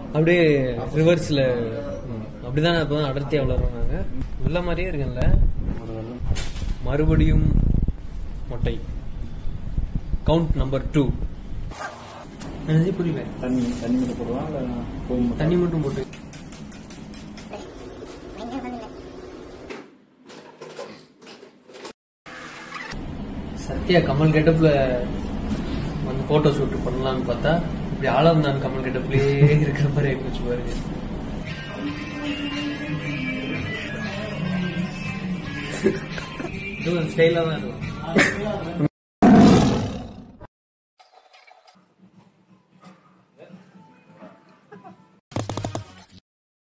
அப்படியே ரிவர்ஸ்ல அப்படிதான் அப்பதான் அடர்த்தியா வளர்றாங்க வெள்ள மாதிரியே இருக்குல்ல மறுபடியும் மொட்டை கவுண்ட் நம்பர் டூ எனக்கு புரியல தண்ணி தண்ணி மட்டும் போடுவான் இல்ல பூ மட்டும் தண்ணி மட்டும் போட்டு சத்யா கமல் கெட்டப்ல வந்து போட்டோ ஷூட் பண்ணலாம்னு பார்த்தா இப்படி ஆழம் தான் கமல் கெட்டப்லயே இருக்கிற மாதிரி ஆயிப்போச்சு பாருங்க ஸ்டைலா தான் இருக்கும்